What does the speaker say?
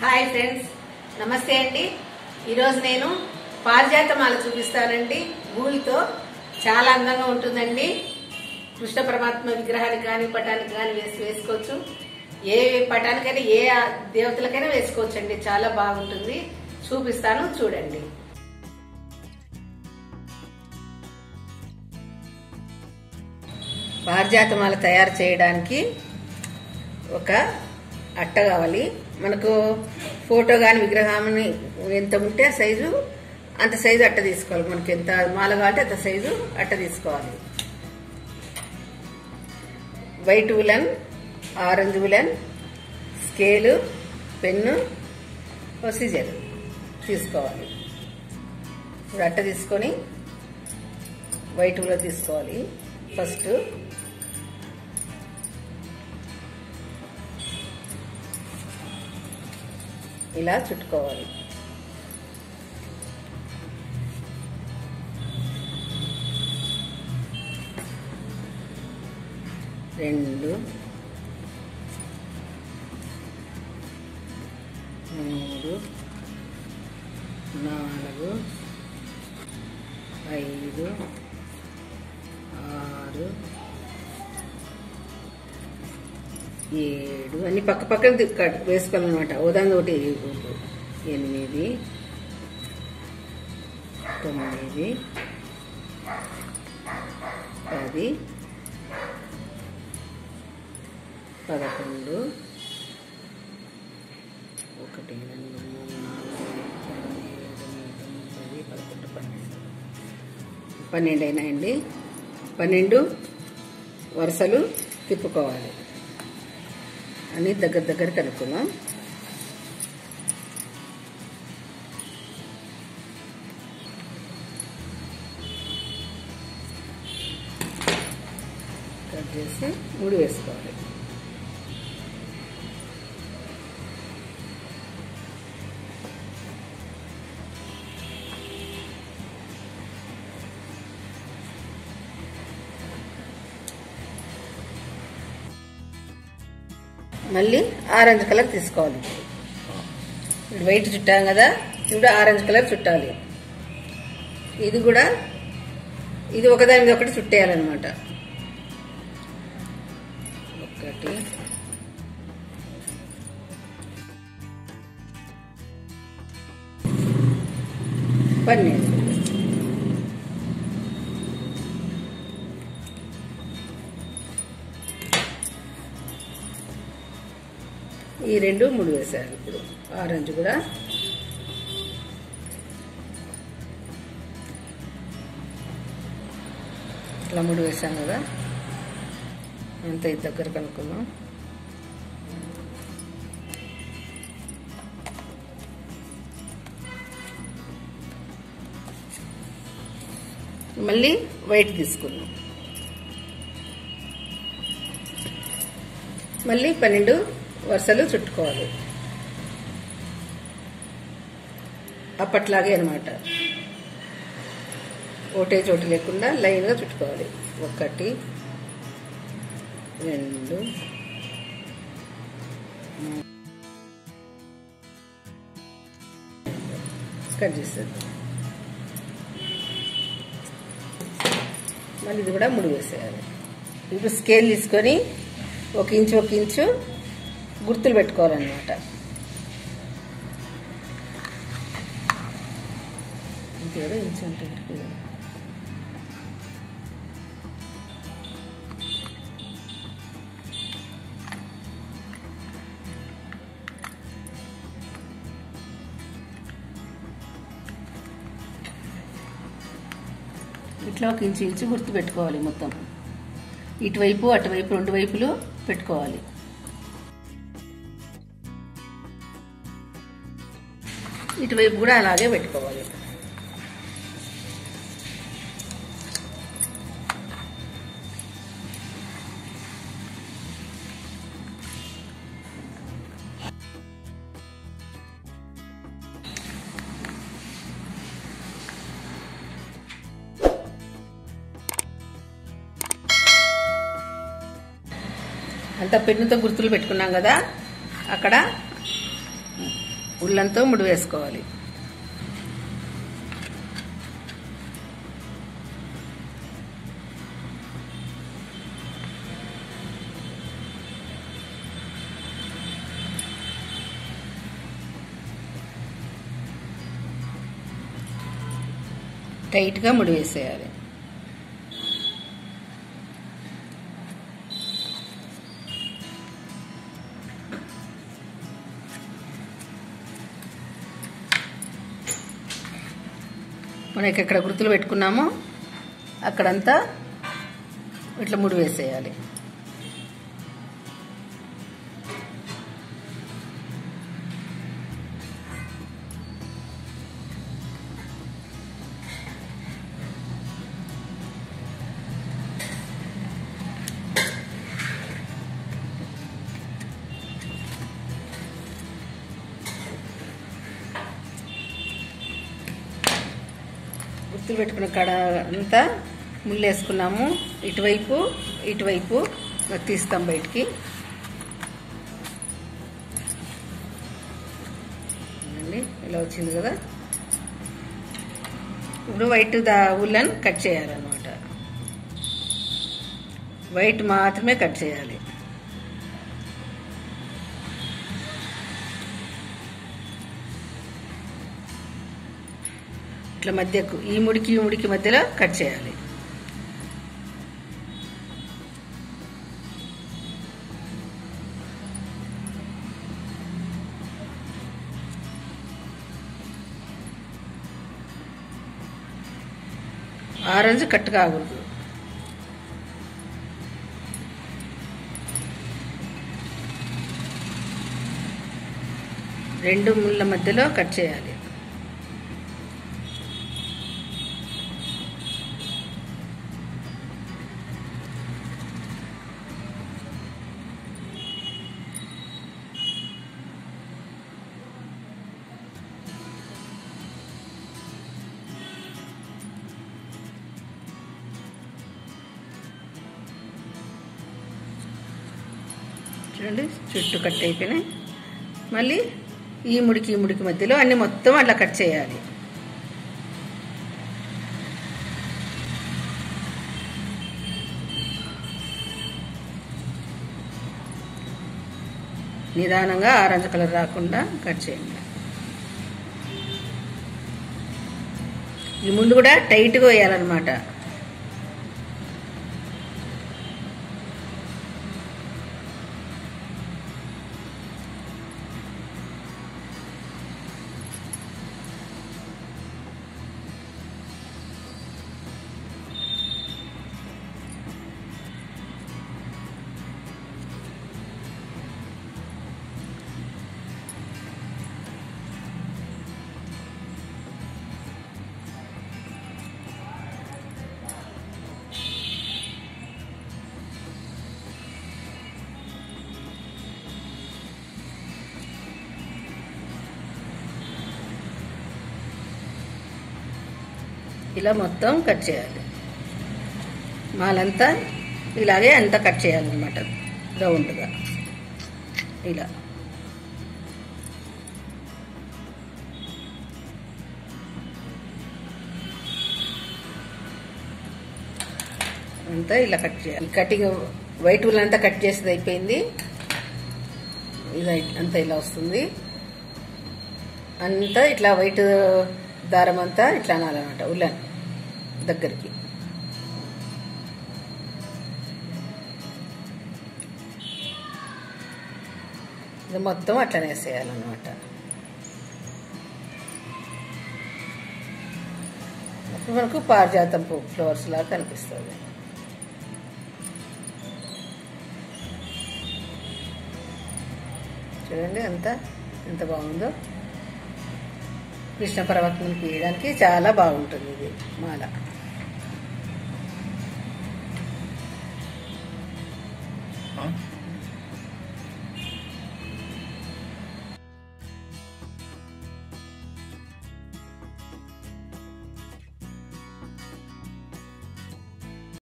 Hi friends నమస్తే అండి ఈరోజు నేను పారిజాత మాల చూపిస్తానండి పూలతో చాలా అందంగా ఉంటుందండి కృష్ణ పరమాత్మ విగ్రహానికి కానీ పటానికి కానీ వేసి వేసుకోవచ్చు ఏ పటానికైనా ఏ దేవతలకైనా వేసుకోవచ్చు అండి చాలా బాగుంటుంది చూపిస్తాను చూడండి పారిజాతమాల తయారు చేయడానికి ఒక అట్ట కావాలి మనకు ఫోటో కానీ విగ్రహాన్ని ఎంత ఉంటే ఆ సైజు అంత సైజు అట్ట తీసుకోవాలి మనకి ఎంత మాల కావాలంటే అంత సైజు అట్ట తీసుకోవాలి white woollen orange woollen scale pen procedure తీసుకోవాలి ఇప్పుడు అట్ట తీసుకొని వైట్ ఉలన్ తీసుకోవాలి ఫస్ట్ ఇలా చుట్టుకోవాలి రెండు మూడు నాలుగు ఐదు ఆరు ఏడు అన్ని పక్క పక్కన తిక్కాడు వేసుకోవాలన్నమాట ఉదాహరణ ఒకటి వేయకూడదు ఎనిమిది తొమ్మిది పది పదకొండు ఒకటి రెండు మూడు నాలుగు ఐదు, ఏడు ఎనిమిది పది పదకొండు పన్నెండు పన్నెండు అయినాయండి పన్నెండు వరుసలు తిప్పుకోవాలి అని దగ్గర దగ్గర కనుక్కుందాం కట్ చేసి ముడి వేసుకోవాలి మళ్ళీ ఆరెంజ్ కలర్ తీసుకోవాలి ఇప్పుడు వైట్ చుట్టాం కదా ఇప్పుడు ఆరెంజ్ కలర్ చుట్టాలి ఇది కూడా ఇది ఒకదాని మీద ఒకటి చుట్టేయాలన్నమాట ఒకటి పన్నెండు ఈ రెండు మూడు వేసారు ఇప్పుడు ఆరెంజ్ కూడా ఇట్లా మూడు వేసాం కదా అంత ఇది దగ్గర కనుక్కుందాం మళ్ళీ వైట్ తీసుకున్నాం మళ్ళీ పన్నెండు వరుసలు చుట్టుకోవాలి అప్పట్లాగే అనమాట ఒకటే చోటు లేకుండా లైన్గా చుట్టుకోవాలి ఒకటి రెండు మూడు. కట్ చేసేది మళ్ళీ ఇది కూడా ముడి వేసేయాలి ఇప్పుడు స్కేల్ తీసుకొని ఒక ఇంచు ఒక ఇంచు గుర్తులు పెట్టుకోవాలన్నమాట ఇంకేదో ఇంచు ఉంటుంది ఇట్లా ఒక ఇంచు ఇంచు గుర్తు పెట్టుకోవాలి మొత్తం ఇటువైపు అటువైపు రెండు వైపులు పెట్టుకోవాలి ఇటువైపు కూడా అలాగే పెట్టుకోవాలి అంతా పెన్నుతో గుర్తులు పెట్టుకున్నాం కదా అక్కడ ఉల్లంతో ముడి వేసుకోవాలి టైట్గా ముడి వేసేయాలి మనకి ఎక్కడ గుర్తులు పెట్టుకున్నామో అక్కడంతా ఇట్లా ముడి వేసేయాలి గుర్తులు పెట్టుకున్న కాడ అంతా ముళ్ళు వేసుకున్నాము ఇటువైపు ఇటువైపు మరి తీస్తాం బయటికి చూడండి ఇలా వచ్చింది కదా ఇప్పుడు వైట్ దా ఉల్లన్ కట్ చేయాలన్నమాట వైట్ మాత్రమే కట్ చేయాలి ఇట్లా మధ్యకు ఈ ముడికి ఈ ముడికి మధ్యలో కట్ చేయాలి ఆరెంజ్ కట్ కాకూడదు రెండు ముళ్ళ మధ్యలో కట్ చేయాలి చూడండి చుట్టూ కట్ అయిపోయినాయి మళ్ళీ ఈ ముడికి ఈ ముడికి మధ్యలో అన్ని మొత్తం అట్లా కట్ చేయాలి నిదానంగా ఆరెంజ్ కలర్ రాకుండా కట్ చేయండి ఈ ముందు కూడా టైట్గా వేయాలన్నమాట ఇలా మొత్తం కట్ చేయాలి మాలంతా ఇలాగే అంతా కట్ చేయాలన్నమాట రౌండ్గా ఇలా అంతా ఇలా కట్ చేయాలి కటింగ్ వైట్ ఉల్ అంతా కట్ చేసేది అయిపోయింది ఇది అంతా ఇలా వస్తుంది అంతా ఇట్లా వైట్ దారం అంతా ఇట్లా అనాలన్నమాట ఉల్లన్ దగ్గరికి ఇది మొత్తం అట్లనే వేసేయాలన్నమాట అప్పుడు మనకు పారిజాతం పువ్వు ఫ్లవర్స్ లాగా కనిపిస్తుంది చూడండి అంత ఎంత బాగుందో కృష్ణ పర్వతం తీయడానికి చాలా బాగుంటుంది ఇది మాల Huh?